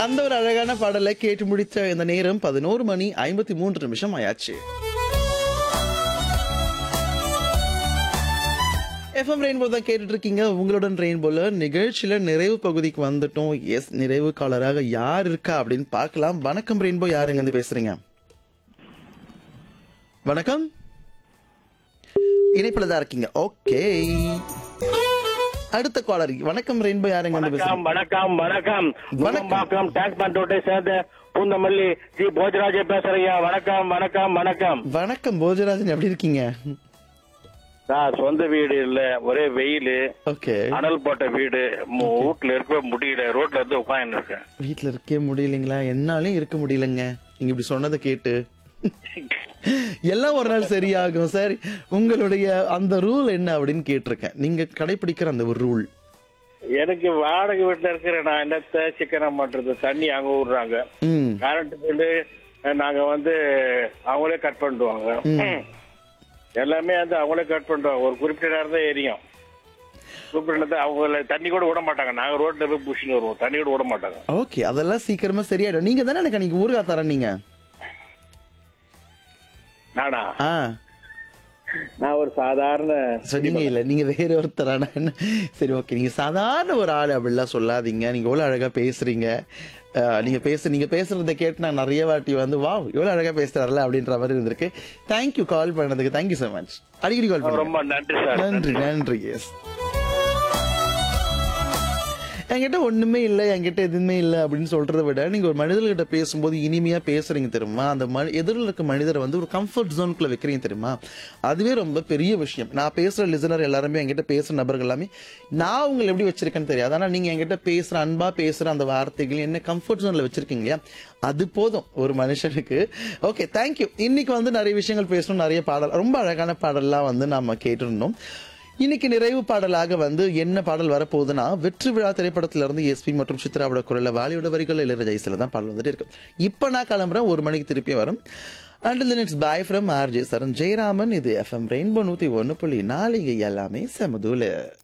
அந்த ஒரு அழகான பாடலை கேட்டு முடித்த இந்த நேரம் பதினோரு மணி ஐம்பத்தி மூன்று நிமிஷம் ஆயாச்சு எஃப்எம் ரெயின்போ தான் கேட்டுட்டு இருக்கீங்க உங்களுடன் ரெயின்போல நிகழ்ச்சியில நிறைவு பகுதிக்கு வந்துட்டோம் எஸ் நிறைவு காலராக யார் இருக்கா அப்படின்னு பார்க்கலாம் வணக்கம் ரெயின்போ யாருங்க இருந்து பேசுறீங்க வணக்கம் இணைப்புல தான் இருக்கீங்க ஓகே அடுத்த காலர் வணக்கம் ரெயின்போ யாருங்க இருந்து பேசுறீங்க வணக்கம் வணக்கம் வணக்கம் வணக்கம். பாக்கம் டேங்க் பண்டோட்டை சேர்ந்த பூந்தமல்லி ஜி போஜராஜ பேசுறீங்க வணக்கம் வணக்கம் வணக்கம் வணக்கம் போஜராஜன் எப்படி இருக்கீங்க நான் சொந்த வீடு இல்ல ஒரே வெயில் ஓகே அனல் போட்ட வீடு மு- வீட்டுல இருக்க முடியல ரோட்ல இருந்து உட்காந்து இருக்கேன் வீட்ல இருக்கே முடியலைங்களா என்னாலும் இருக்க முடியலங்க நீங்க இப்படி சொன்னதை கேட்டு எல்லாம் ஒரு நாள் சரியாகும் சரி உங்களுடைய அந்த ரூல் என்ன அப்படின்னு கேட்டிருக்கேன் நீங்க கடைபிடிக்கிற அந்த ஒரு ரூல் எனக்கு வாடகை வீட்டுல இருக்கிற நான் என்னத்த சிக்கனம் பண்றது தண்ணி அங்க விடுறாங்க ம் கரண்ட் பில்லு நாங்க வந்து அவங்களே கட் பண்ணிடுவாங்க எல்லாமே வந்து அவங்களே கட் பண்ணிடுவாங்க ஒரு குறிப்பிட்ட நேரம் தான் எரியும் குறிப்பிட்ட நேரத்துல அவங்க தண்ணி கூட விட மாட்டாங்க நாங்க ரோட்ல போய் புஷ்னு வருவோம் தண்ணி கூட விட மாட்டாங்க ஓகே அதெல்லாம் சீக்கிரமா சரியாயிடும் நீங்க தானே எனக்கு அன்னைக்கு ஊருகா தரேன் நீங்க நானா ஆ நான் ஒரு சாதாரண சொன்னீங்க இல்ல நீங்க வேற ஒருத்தரான என்ன சரி ஓகே நீங்க சாதாரண ஒரு ஆள் அப்படிலாம் சொல்லாதீங்க நீங்க எவ்வளவு அழகா பேசுறீங்க அஹ், நீங்க பேச நீங்க பேசுறதை கேட்டு நான் நிறைய வாட்டி வந்து வாவ் இவ்வளவு அழகா பேசுறாருல அப்படின்ற மாதிரி இருந்திருக்கு தேங்க்யூ கால் பண்ணதுக்கு தேங்க்யூ so மச் அடிக்கடி கால் பண்ணுங்க ரொம்ப நன்றி சார் நன்றி நன்றி எஸ் என்கிட்ட ஒண்ணுமே இல்லை என்கிட்ட எதுவுமே இல்லை அப்படின்னு சொல்றதை விட நீங்க ஒரு மனிதர்கிட்ட பேசும்போது இனிமையா பேசுறீங்க தெரியுமா அந்த மனி எதிரில் இருக்க மனிதரை வந்து ஒரு கம்ஃபர்ட் ஜோனுக்குள்ள வைக்கிறீங்க தெரியுமா அதுவே ரொம்ப பெரிய விஷயம் நான் பேசுற லிசனர் எல்லாருமே என்கிட்ட பேசுற நபர்கள் எல்லாமே நான் உங்களை எப்படி வச்சிருக்கேன்னு தெரியாது ஆனா நீங்க என்கிட்ட பேசுற அன்பா பேசுற அந்த வார்த்தைகள் என்ன கம்ஃபர்ட் ஜோன்ல வச்சிருக்கீங்க இல்லையா அது போதும் ஒரு மனுஷனுக்கு ஓகே தேங்க்யூ இன்னைக்கு வந்து நிறைய விஷயங்கள் பேசணும் நிறைய பாடல் ரொம்ப அழகான பாடல்லாம் வந்து நாம கேட்டிருந்தோம் இன்னைக்கு நிறைவு பாடலாக வந்து என்ன பாடல் வரப்போகுதுன்னா வெற்றி விழா திரைப்படத்துல இருந்து எஸ்பி மற்றும் சித்ராவோட குரல்ல வாலியோட வரிகள் இளையராஜா இசையில தான் பாடல் வந்துட்டு இருக்கு இப்போ நான் கிளம்புறேன் ஒரு மணிக்கு திருப்பி வரும் and it's bye from RJ Saran Jayaraman இது எஃப்எம் ரெயின்போ நூத்தி ஒன்று புள்ளி நாளைக்கு எல்லாமே செமதூல